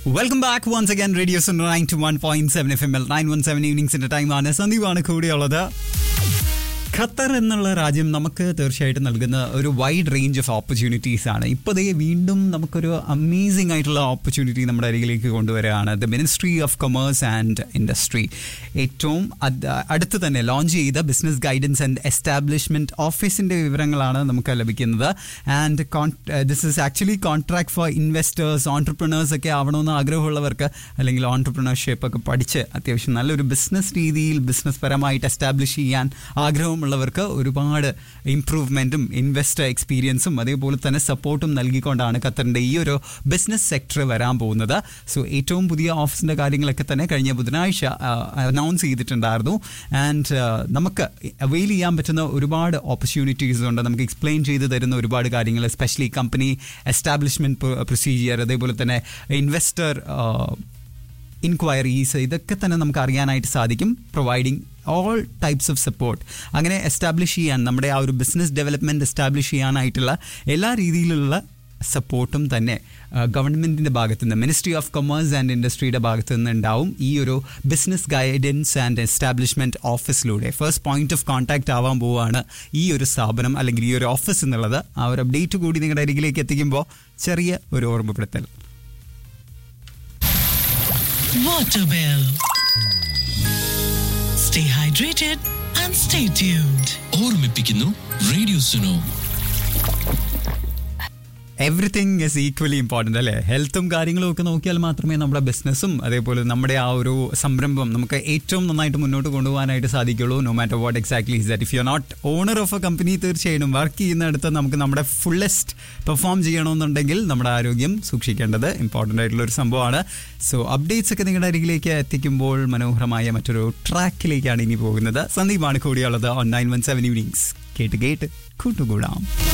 Welcome back once again radio nine two one point seven F M L nine one seven ഈവനിങ്സിന്റെ ടൈമാണ് സന്ദീപാണ് കൂടിയുള്ളത് Qatar എന്നുള്ള രാജ്യം നമുക്ക് തീർച്ചയായിട്ടും നൽകുന്ന ഒരു വൈഡ് റേഞ്ച് ഓഫ് ഓപ്പർച്യൂണിറ്റീസ് ആണ് ഇപ്പോൾ ദേ വീണ്ടും നമുക്കൊരു അമേസിംഗ് ആയിട്ടുള്ള ഓപ്പർച്യൂണിറ്റി നമ്മുടെ അരികിലേക്ക് കൊണ്ടുവരികയാണ് the ministry of commerce and industry ഏറ്റവും അത് അടുത്ത് തന്നെ ലോഞ്ച് ചെയ്ത ബിസിനസ് ഗൈഡൻസ് ആൻഡ് എസ്റ്റാബ്ലിഷ്മെന്റ് ഓഫീസിന്റെ വിവരങ്ങളാണ് നമുക്ക് ലഭിക്കുന്നത് and this is actually contract for investors entrepreneurs ഒക്കെ ആവണമെന്ന് ആഗ്രഹമുള്ളവർക്ക് അല്ലെങ്കിൽ ഓൺടർപ്രണർഷിപ്പ് ഒക്കെ പഠിച്ച് അത്യാവശ്യം നല്ലൊരു ബിസിനസ് രീതിയിൽ ബിസിനസ് പരമായിട്ട് എസ്റ്റാബ്ലിഷ് ചെയ്യാൻ ആഗ്രഹമുള്ളവർക്ക് ഒരുപാട് ഇംപ്രൂവ്മെൻറ്റും ഇൻവെസ്റ്റർ എക്സ്പീരിയൻസും അതേപോലെ തന്നെ സപ്പോർട്ടും നൽകിക്കൊണ്ടാണ് ഖത്തറിൻ്റെ ഈ ഒരു ബിസിനസ് സെക്ടർ വരാൻ പോകുന്നത് സോ ഏറ്റവും പുതിയ ഓഫീസിൻ്റെ കാര്യങ്ങളൊക്കെ തന്നെ കഴിഞ്ഞ ബുധനാഴ്ച അനൗൺസ് ചെയ്തിട്ടുണ്ടായിരുന്നു ആൻഡ് നമുക്ക് അവെയിൽ ചെയ്യാൻ പറ്റുന്ന ഒരുപാട് ഓപ്പർച്യൂണിറ്റീസ് ഉണ്ട് നമുക്ക് എക്സ്പ്ലെയിൻ ചെയ്ത് തരുന്ന ഒരുപാട് കാര്യങ്ങൾ എസ്പെഷ്യലി കമ്പനി എസ്റ്റാബ്ലിഷ്മെൻറ്റ് പ്രൊസീജിയർ അതേപോലെ തന്നെ ഇൻവെസ്റ്റർ ഇൻക്വയറീസ് ഇതൊക്കെ തന്നെ നമുക്ക് അറിയാനായിട്ട് സാധിക്കും providing all types of support അങ്ങനെ എസ്റ്റാബ്ലിഷ് ചെയ്യാൻ നമ്മുടെ ആ ഒരു ബിസിനസ് ഡെവലപ്മെൻറ്റ് എസ്റ്റാബ്ലിഷ് ചെയ്യാനായിട്ടുള്ള എല്ലാ രീതിയിലുള്ള സപ്പോർട്ടും തന്നെ ഗവൺമെൻറ്റിൻ്റെ ഭാഗത്തു നിന്ന് മിനിസ്ട്രി ഓഫ് കൊമേഴ്സ് ആൻഡ് ഇൻഡസ്ട്രിയുടെ ഭാഗത്തു നിന്ന് ഉണ്ടാവും ഈ ഒരു ബിസിനസ് ഗൈഡൻസ് ആൻഡ് എസ്റ്റാബ്ലിഷ്മെൻറ്റ് ഓഫീസിലൂടെ ഫസ്റ്റ് പോയിന്റ് ഓഫ് കോൺടാക്റ്റ് ആവാൻ പോവുകയാണ് ഈ ഒരു സ്ഥാപനം അല്ലെങ്കിൽ ഈ ഒരു ഓഫീസ് എന്നുള്ളത് ആ ഒരു അപ്ഡേറ്റ് കൂടി നിങ്ങളുടെ അരികിലേക്ക് എത്തിക്കുമ്പോൾ ചെറിയ ഒരു ഓർമ്മപ്പെടുത്തൽ Waterwell. Stay hydrated and stay tuned. ഓർമ്മിപ്പിക്കുന്നു radio Suno everything is equally important അല്ലേ ഹെൽത്തും കാര്യങ്ങളും ഒക്കെ നോക്കിയാൽ മാത്രമേ നമ്മുടെ ബിസിനസ്സും അതേപോലെ നമ്മുടെ ആ ഒരു സംരംഭം നമുക്ക് ഏറ്റവും നന്നായിട്ട് മുന്നോട്ട് കൊണ്ടുപോകാനായിട്ട് സാധിക്കുള്ളൂ no matter what exactly is that if you are not owner of a company തീർച്ചയായിട്ടും വർക്ക് ചെയ്യുന്നിടത്ത് നമുക്ക് നമ്മുടെ ഫുള്ളസ്റ്റ് പെർഫോം ചെയ്യണമെന്നുണ്ടെങ്കിൽ നമ്മുടെ ആരോഗ്യം സൂക്ഷിക്കേണ്ടത് ഇമ്പോർട്ടൻ്റ് ആയിട്ടുള്ള ഒരു സംഭവമാണ് സോ അപ്ഡേറ്റ്സ് ഒക്കെ നിങ്ങളുടെ അരികിലേക്ക് എത്തിക്കുമ്പോൾ മനോഹരമായ മറ്റൊരു ട്രാക്കിലേക്കാണ് ഇനി പോകുന്നത് സന്ദീപാണ് കൂടിയുള്ളത് on nine one seven evenings കേട്ട് കേട്ട് കൂട്ടുകൂടാം